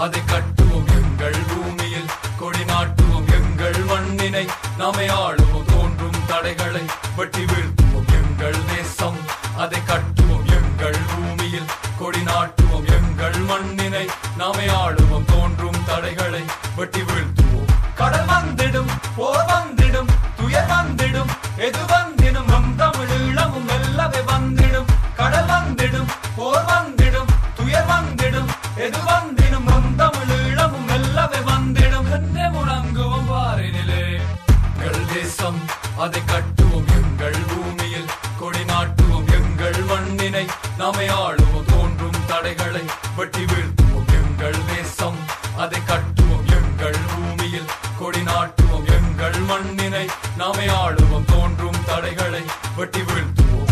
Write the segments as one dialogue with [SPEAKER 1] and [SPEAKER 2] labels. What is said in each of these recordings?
[SPEAKER 1] அதை கட்டுவோம் எங்கள் பூமியில் கொடி நாட்டுவோம் எங்கள் மண்ணினை நாமே ஆளுவோம் தோன்றும் தடைகளை வெட்டி வீழ்த்துவோம் எங்கள் தேசம் அதை கட்டுவோம் எங்கள் பூமியில் கொடி நாட்டுவோம் எங்கள் மண்ணினை நாமே ஆளுவோம் தோன்றும் தடைகளை வெட்டி வீழ்த்துவோம் கடல் வந்திடும் போர் வந்திடும் துயர் வந்திடும் எது வந்திடும் நம் தமிழ் இளமும் மெல்லவே வந்திடும் கடல் வந்திடும் போர் வந்திடும் துயர் வந்திடும் எது வந்திடும் நம் தமிழ் இளமும் மெல்லவே வந்திடும் என்னே முழங்குவோம் பாரினிலே எங்கள் தேசம் அதை கட்டுவோம் எங்கள் பூமியில் கொடி நாட்டுவோம் எங்கள் மண்ணினை நாமே ஆளுவோம் தோன்றும் தடைகளை வெட்டி வீழ்த்துவோம் எங்கள் தேசம் அதை கட்டுவோம் எங்கள் பூமியில் கொடி நாட்டுவோம் எங்கள் மண்ணினை நாமே ஆளுவோம் தோன்றும் தடைகளை வெட்டி வீழ்த்துவோம்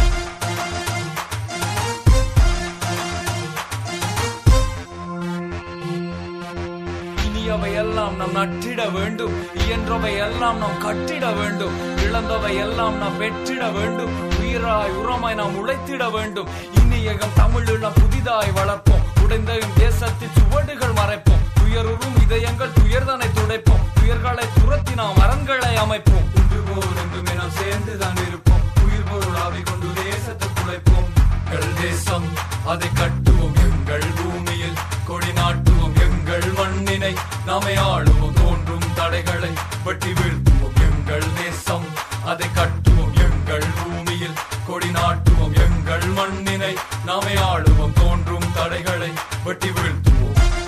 [SPEAKER 1] இனியவை எல்லாம் நாம் நட்டிட வேண்டும் இயன்றவை எல்லாம் நாம் கட்டிட வேண்டும் இழந்தவை எல்லாம் நாம் பெற்றிட வேண்டும் உயிராய் உரமாய் நாம் உழைத்திட வேண்டும் இனியகம் தமிழீழம் புதிதாய் வளர்ப்போம் உடைந்த எம் தேசத்தில் சுவடுகள் மறைப்போம் துயருறும் இதயங்கள் துயர்தனை துடைப்போம் துயர்களை துரத்தி நாம் அரண்களை அமைப்போம் ஒன்று போல் என்றுமே நாம் சேர்ந்துதான் இருப்போம் உயிர் பொருள் ஆவி கொண்டு தேசத்தை குலைப்போம் எங்கள் தேசம் அதை கட்டுவோம் எங்கள் பூமியில் கொடி நாட்டுவோம் எங்கள் மண்ணினை நாமே ஆளுவோம் தோன்றும் தடைகளை வெட்டி வீழ்த்துவோம் எங்கள் தேசம் அதை கட்டுவோம் எங்கள் பூமியில் கொடி நாட்டுவோம் எங்கள் மண்ணினை நாமே ஆளுவோம் தோன்றும் தடைகளை வெட்டி வீழ்த்துவோம்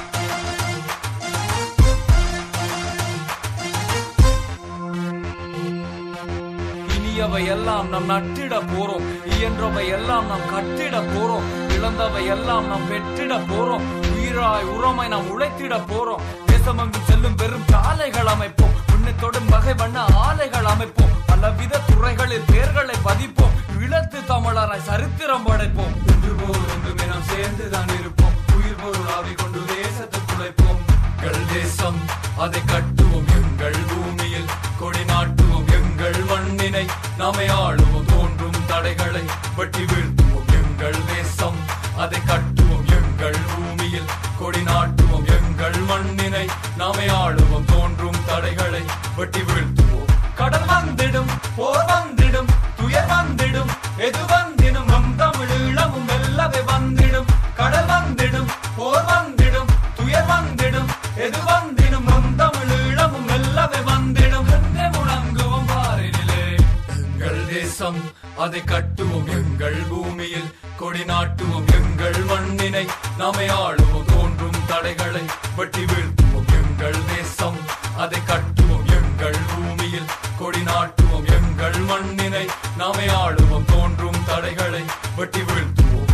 [SPEAKER 1] இனியவை எல்லாம் நாம் நட்டிட போறோம் இயன்றவை எல்லாம் நாம் கட்டிட போறோம் இழந்தவை எல்லாம் நாம் பெற்றிட போறோம் உயிராய் உரமாய் நாம் உழைத்திட போறோம் தேசமெங்கும் செல்லும் வெறும் சாலைகள் அமைப்போம் உன்னைத்தோடும் வகை வண்ண ஆலைகள் அமைப்போம் பலவித துறைகளில் பெயர்களை பதிப்போம் இழத்து தமிழராய் சரித்திரம் படைப்போம் ஒன்று போல் ஒன்றுமே நாம் சேர்ந்துதான் இருப்போம் உயிர் பொருள் ஆவி கொண்டு தேசத்தை குலைப்போம் எங்கள் தேசம் அதை கட்டுவோம் எங்கள் பூமியில் கொடி நாட்டுவோம் எங்கள் மண்ணினை நாமே ஆளுவோம் தோன்றும் தடைகளை வெட்டி வீழ்த்துவோம் எங்கள் தேசம் அதை கட்டுவோம் எங்கள் பூமியில் கொடி நாட்டுவோம் எங்கள் மண்ணினை நாமே ஆளுவோம் தோன்றும் தடைகளை வெட்டி வீழ்த்துவோம் கடல் வந்திடும் போர் வந்திடும் துயர் வந்திடும் எது வந்திடும் நம் தமிழ் இளமும் மெல்லவே வந்திடும் கடல் வந்திடும் போர் வந்திடும் துயர் வந்திடும் எது வந்திடும் நம் தமிழ் இளமும் மெல்லவே வந்திடும் என்னே முழங்குவோம் பாரினிலே எங்கள் தேசம் அதை கட்டுவோம் எங்கள் பூமியில் கொடி நாட்டுவோம் எங்கள் மண்ணினை நாமே ஆளுவோம் தோன்றும் தடைகளை வெட்டி வீழ்த்துவோம் எங்கள் தேசம் அதை கட்டுவோம் எங்கள் பூமியில் கொடி நாட்டுவோம் எங்கள் மண்ணினை நாமே ஆளுவோம் தோன்றும் தடைகளை வெட்டி வீழ்த்துவோம்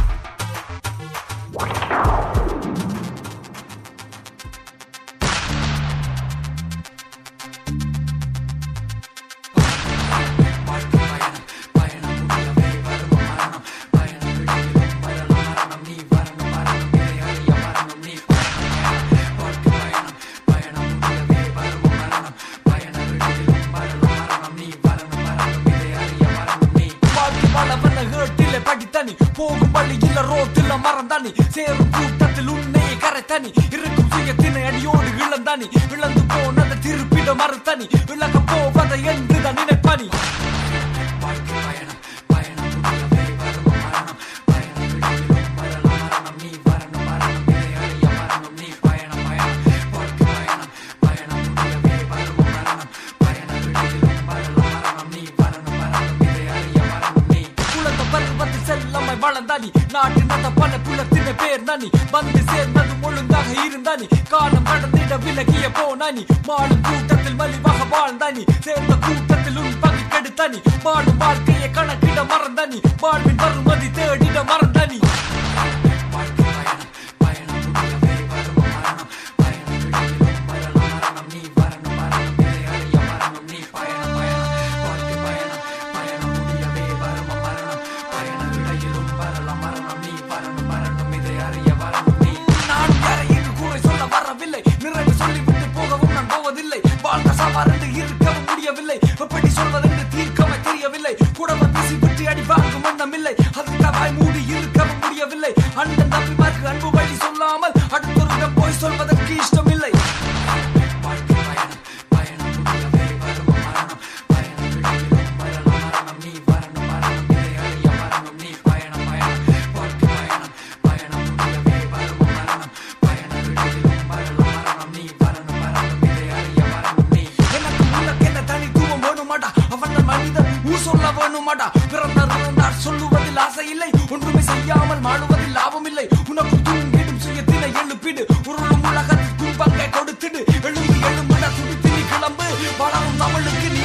[SPEAKER 2] வாழ்க்கை வாழ வந்த ஏட்டிலே படித்தனி போகும் வழியில ரோட்டில மறந்தானி சேரும் கூட்டத்தில் உன்னையே கரைத்தனி இருக்கும் சுயத்தினை அடியோடு இழந்தானி இழந்து போனதை திருப்பிட மறுத்தனி விலக போவதை என்றுதான் நினைப்பானி வாழ்க்கை பயணம் பயணம் முடியவே வரும் மரணம் பயணம் விடுவிலும் வரலாம் மரணம் நீ வரணும் மரணம் இதை அறிய மரணம் நீ பயணம் பயணம் வாழ்க்கை பயணம் பயணம் முடியவே வரும் மரணம் பயணம் விடுவிலும் வரலாம் மரணம் நீ வரணும் மரணம் இதை அறிய மரணம் நீ குழந்தை பருவத்தில் செல்லமாய் வளர்ந்தானி நாட்டு நந்த பல குலத்தின பேர் நானி வந்து சேர்ந்ததும் ஒழுங்காக இருந்தானி காலம் கடந்திட விலகிய போனானி மாடும் கூட்டத்தில் மலிவாக வாழ்ந்தானி சேர்ந்த கூட்டத்தில் உன் பங்கு கெடுத்தானி வாழும் வாழ்க்கையை கணக்கிட மறந்தானி வாழ்வின் வருமதி தேடிட மறந்தானி வாழ்க்கை பயணம் பயணம் முடியவே வரும் மரணம் பயணம் விடுவிலும் வரலாம் மரணம் நீ வரணும் மரணம் இதை அறிய மரணம் நீ பயணம் பயணம் வாழ்க்கை பயணம் பயணம் முடியவே வரும் மரணம் பயணம் விடையிலும் வரலாம் மரணம் நீ வரணும் மரணம் இதை அறிய வரணும் நீ நான் யாரையும் கூரை சொல்ல வரவில்லை நிறைவு சொல்லிவிட்டு போகவும் நான் போவதில்லை வாழ்ந்த சவாரண்டு இருக்கவும் முடியவில்லை எப்படி சொல்வதென்று தீர்க்கவே தெரியவில்லை குடவை வீசி விட்டு அடி வாங்கும் எண்ணமில்லை அதுக்கு வாய் மூடி இருக்கவும் முடியவில்லை அண்ணன் தம்பிமாருக்கு அன்பு வழி சொல்லாமல் அடுத்தொருடம் போய் சொல்வதற்கு இஷ்டம் வேணுமாடா பிறந்தார் இறந்தார் சொல்லுவதில் ஆசை இல்லை ஒன்றுமே செய்யாமல் மாடுவதில் லாபம் இல்லை உனக்கு தூங்கிடும் சுயத்தினை எழுப்பிடு உருளும் உலகத்திற்கும் பங்கை கொடுத்திடு எழுந்து எழும்புட துடித்து நீ கிளம்பு வளரும் தமிழுக்கு நீ